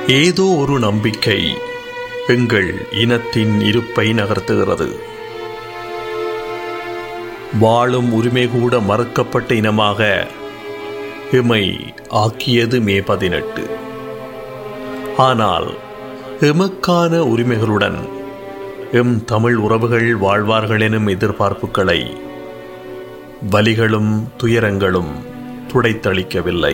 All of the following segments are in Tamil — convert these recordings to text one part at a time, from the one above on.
ஏதோ ஒரு நம்பிக்கை எங்கள் இனத்தின் இருப்பை நகர்த்துகிறது வாழும் உரிமை கூட மறுக்கப்பட்ட இனமாக எமை ஆக்கியது மே பதினெட்டு ஆனால் எமக்கான உரிமைகளுடன் எம் தமிழ் உறவுகள் வாழ்வார்கள் எனும் எதிர்பார்ப்புகளை வலிகளும் துயரங்களும் துடைத்தளிக்கவில்லை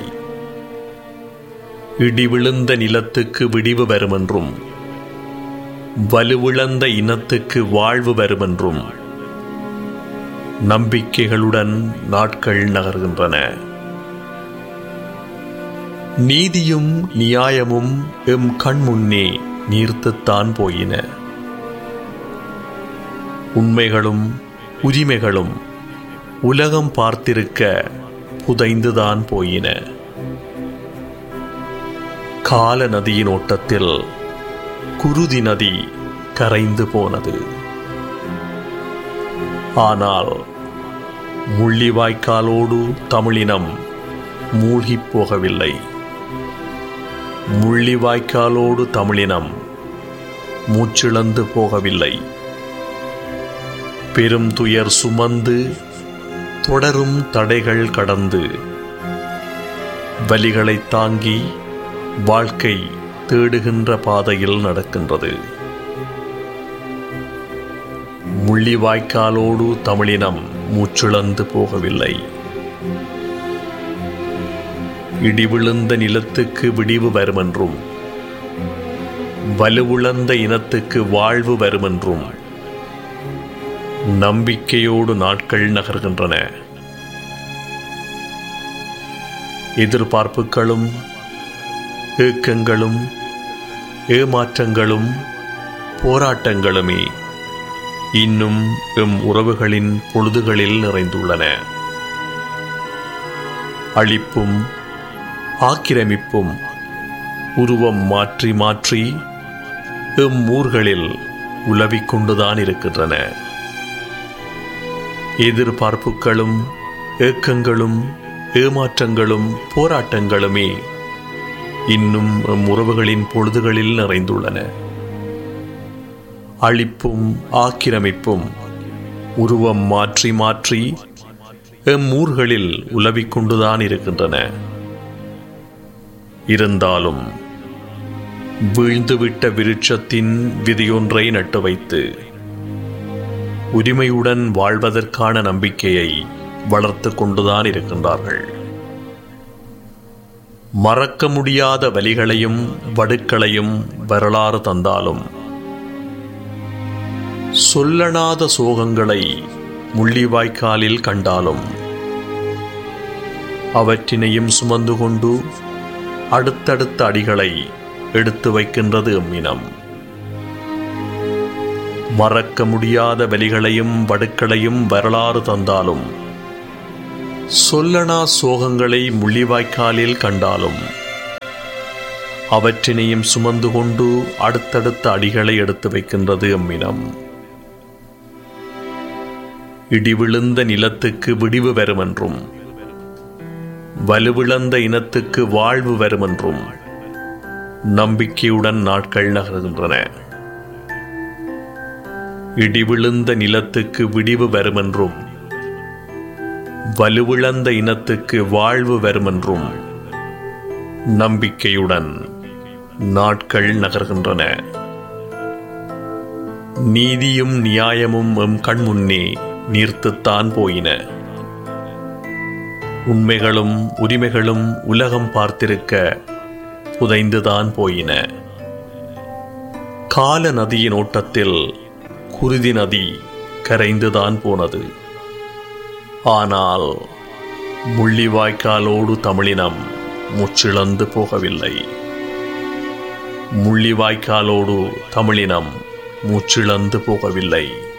இடி விழுந்த நிலத்துக்கு விடிவு வருமென்றும் வலுவிழந்த இனத்துக்கு வாழ்வு வருமென்றும் நம்பிக்கைகளுடன் நாட்கள் நகர்கின்றன நீதியும் நியாயமும் எம் கண்முன்னே நீர்த்துத்தான் போயின உண்மைகளும் உரிமைகளும் உலகம் பார்த்திருக்க புதைந்துதான் போயின கால நதியின் ஓட்டத்தில் குருதி நதி கரைந்து போனது ஆனால் முள்ளிவாய்க்காலோடு தமிழினம் மூழ்கிப் போகவில்லை முள்ளிவாய்க்காலோடு தமிழினம் மூச்சிழந்து போகவில்லை பெரும் துயர் சுமந்து தொடரும் தடைகள் கடந்து வலிகளை தாங்கி வாழ்க்கை தேடுகின்ற பாதையில் நடக்கின்றது முள்ளிவாய்க்காலோடு தமிழினம் மூச்சிழந்து போகவில்லை இடிவிழுந்த நிலத்துக்கு விடிவு வருமென்றும் வலுவுழந்த இனத்துக்கு வாழ்வு வருமென்றும் நம்பிக்கையோடு நாட்கள் நகர்கின்றன எதிர்பார்ப்புகளும் ஏக்கங்களும் ஏமாற்றங்களும் போராட்டங்களுமே இன்னும் எம் உறவுகளின் பொழுதுகளில் நிறைந்துள்ளன அழிப்பும் ஆக்கிரமிப்பும் உருவம் மாற்றி மாற்றி எம் ஊர்களில் உலவிக் கொண்டுதான் இருக்கின்றன எதிர்பார்ப்புகளும் ஏக்கங்களும் ஏமாற்றங்களும் போராட்டங்களுமே இன்னும் எம் உறவுகளின் பொழுதுகளில் நிறைந்துள்ளன அழிப்பும் ஆக்கிரமிப்பும் உருவம் மாற்றி மாற்றி எம் ஊர்களில் உலவிக் கொண்டுதான் இருக்கின்றன இருந்தாலும் வீழ்ந்துவிட்ட விருட்சத்தின் விதியொன்றை நட்டு வைத்து உரிமையுடன் வாழ்வதற்கான நம்பிக்கையை வளர்த்து கொண்டுதான் இருக்கின்றார்கள் மறக்க முடியாத வலிகளையும் வடுக்களையும் வரலாறு தந்தாலும் சொல்லனாத சோகங்களை முள்ளிவாய்க்காலில் கண்டாலும் அவற்றினையும் சுமந்து கொண்டு அடுத்தடுத்த அடிகளை எடுத்து வைக்கின்றது எம்மினம் மறக்க முடியாத வலிகளையும் வடுக்களையும் வரலாறு தந்தாலும் சொல்லனா சோகங்களை முள்ளிவாய்க்காலில் கண்டாலும் அவற்றினையும் சுமந்து கொண்டு அடுத்தடுத்த அடிகளை எடுத்து வைக்கின்றது எம்மினம் இடிவிழுந்த நிலத்துக்கு விடிவு வருமென்றும் வலுவிழந்த இனத்துக்கு வாழ்வு வருமென்றும் நம்பிக்கையுடன் நாட்கள் நகர்கின்றன இடிவிழுந்த நிலத்துக்கு விடிவு வருமென்றும் வலுவிழந்த இனத்துக்கு வாழ்வு வருமென்றும் நம்பிக்கையுடன் நாட்கள் நகர்கின்றன நீதியும் நியாயமும் எம் கண்முன்னே நீர்த்துத்தான் போயின உண்மைகளும் உரிமைகளும் உலகம் பார்த்திருக்க புதைந்துதான் போயின கால நதியின் ஓட்டத்தில் குருதி நதி கரைந்துதான் போனது ஆனால் முள்ளிவாய்க்காலோடு தமிழினம் முச்சிழந்து போகவில்லை முள்ளிவாய்க்காலோடு தமிழினம் மூச்சிழந்து போகவில்லை